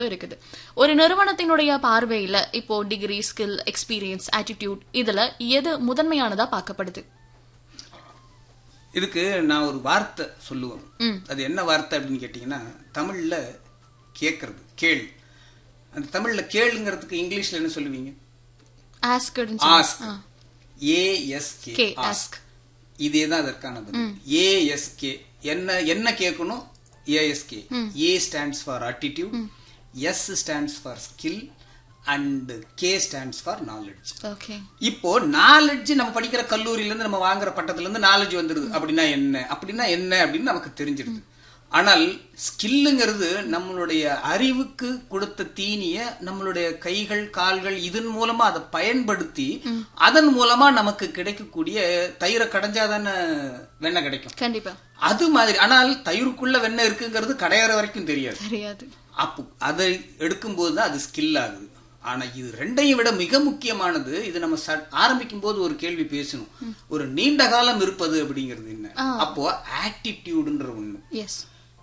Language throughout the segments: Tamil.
இருக்குது ஒரு நிறுவனத்தினுடைய பார்வையில இப்போ டிகிரி ஸ்கில் எக்ஸ்பீரியன்ஸ் ஆட்டிடியூட் இதுல எது முதன்மையானதா பார்க்கப்படுது இதுக்கு நான் ஒரு வார்த்தை சொல்லுவேன் ம். அது என்ன வார்த்தை அப்படின்னு கேட்டிங்கன்னா தமிழ்ல கேட்கறது கேள் அந்த தமிழ்ல கேளுங்கிறதுக்கு இங்கிலீஷ்ல என்ன சொல்லுவீங்க ஆஸ்க்டுன்னு ask A S K K ask ask இதே தான் அதற்கான பதில் ஏஎஸ்கே என்ன என்ன கேட்கணும் A S K A stands for attitude S stands for skill and K stands for knowledge okay இப்போ நாலேஜ் நம்ம படிக்கிற கல்லூரியில இருந்து நம்ம வாங்குற பட்டத்துல இருந்து நாலேஜ் வந்துருது அப்படின்னா என்ன அப்படின்னா என்ன அப்படின்னு நமக்கு தெரிஞ்சிடுது ஆனால் ஸ்கில்லுங்கிறது நம்மளுடைய அறிவுக்கு கொடுத்த தீனிய நம்மளுடைய கைகள் கால்கள் இதன் மூலமா அதை பயன்படுத்தி அதன் மூலமா நமக்கு கிடைக்கக்கூடிய தயிரை கடைஞ்சாதானே வெண்ணெய் கிடைக்கும் கண்டிப்பா அது மாதிரி ஆனால் தயிருக்குள்ள வெண்ணெய் இருக்குங்கிறது கடையிற வரைக்கும் தெரியாது தெரியாது அப்போ அதை எடுக்கும்போது தான் அது ஸ்கில் ஆகுது ஆனா இது ரெண்டையும் விட மிக முக்கியமானது இது நம்ம ஆரம்பிக்கும் போது ஒரு கேள்வி பேசணும் ஒரு நீண்ட காலம் இருப்பது அப்படிங்கிறது என்ன அப்போ ஆட்டிடியூடுன்ற ஒண்ணு எஸ்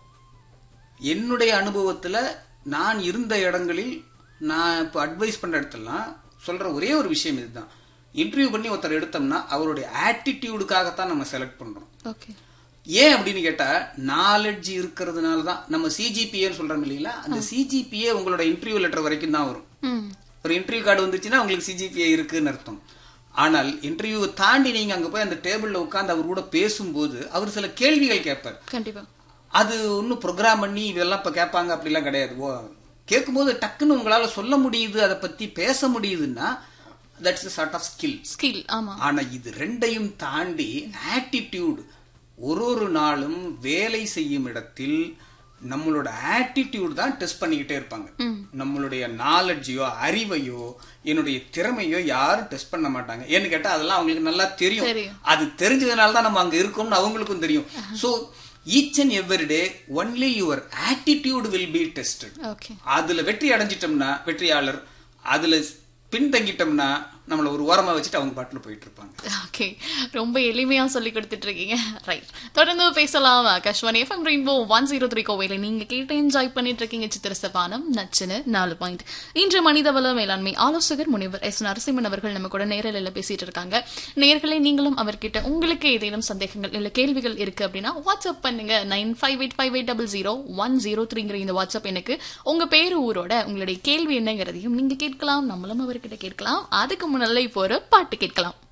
என்னுடைய அனுபவத்துல நான் இருந்த இடங்களில் நான் இப்போ அட்வைஸ் பண்ற இடத்துலலாம் சொல்ற ஒரே ஒரு விஷயம் இதுதான் இன்டர்வியூ பண்ணி ஒருத்தர் எடுத்தோம்னா அவருடைய ஆட்டிடியூடுக்காகத்தான் நம்ம செலக்ட் பண்றோம் ஓகே ஏன் அப்படின்னு கேட்டா நாலெட்ஜ் இருக்கிறதுனால தான் நம்ம சிஜிபிஏன்னு சொல்றோம் இல்லைங்களா அந்த சிஜிபிஏ உங்களோட இன்டர்வியூ லெட்டர் வரைக்கும் தான் வரும் ம் ஒரு இன்டர்வியூ கார்டு வந்துச்சுன்னா உங்களுக்கு சிஜிபிஏ இருக்குன்னு அர்த்தம் ஆனால் இன்டர்வியூவை தாண்டி நீங்க அங்க போய் அந்த டேபிள்ல உட்கார்ந்து அவர் கூட பேசும்போது அவர் சில கேள்விகள் கேட்பார் கண்டிப்பா அது ஒன்றும் ப்ரோக்ராம் பண்ணி இதெல்லாம் இப்போ கேட்பாங்க அப்படிலாம் கிடையாது ஓ கேட்கும்போது டக்குன்னு உங்களால சொல்ல முடியுது அதை பத்தி பேச முடியுதுன்னா that's a sort of skill skill ஆமா ஆனா இது ரெண்டையும் தாண்டி ஆட்டிடியூட் ஒரு ஒரு நாளும் வேலை செய்யும் இடத்தில் நம்மளோட ஆட்டிடியூட் தான் டெஸ்ட் பண்ணிக்கிட்டே இருப்பாங்க நம்மளுடைய நாலெட்ஜையோ அறிவையோ என்னுடைய திறமையோ யாரும் டெஸ்ட் பண்ண மாட்டாங்க ஏன்னு கேட்டா அதெல்லாம் அவங்களுக்கு நல்லா தெரியும் தெரியும். அது தெரிஞ்சதுனால தான் நம்ம அங்க இருக்கோம்னு அவங்களுக்கும் தெரியும் so each and every day only your attitude will be tested okay அதுல வெற்றி அடைஞ்சிட்டோம்னா வெற்றியாளர் அதுல பின்தங்கிட்டோம்னா நம்மள ஒரு ஓரமா வச்சுட்டு அவங்க பாட்டுல போயிட்டு இருப்பாங்க ஓகே ரொம்ப எளிமையா சொல்லி கொடுத்துட்டு இருக்கீங்க ரைட் தொடர்ந்து பேசலாம் Akashvani FM rainbow one zero three கோவையில நீங்க கேட்டு என்ஜாய் பண்ணிட்டு இருக்கீங்க சித்திரசபானம் நச்சுன்னு நாலு பாயிண்ட் இன்று மனிதவள மேலாண்மை ஆலோசகர் முனிவர் எஸ் நரசிம்மன் அவர்கள் நம்ம கூட நேரலையில பேசிட்டு இருக்காங்க நேர்களை நீங்களும் அவர்கிட்ட உங்களுக்கு ஏதேனும் சந்தேகங்கள் இல்ல கேள்விகள் இருக்கு அப்படின்னா வாட்ஸ்அப் பண்ணுங்க nine five eight five eight double zero one zero த்ரீங்கிற இந்த வாட்ஸ்அப் எனக்கு உங்க பேரு ஊரோட உங்களுடைய கேள்வி என்னங்கிறதையும் நீங்க கேட்கலாம் நம்மளும் அவர்கிட்ட கேட்கலாம் அதுக்கு முன்னால இப்போ ஒரு பாட்டு கேட்கலாம்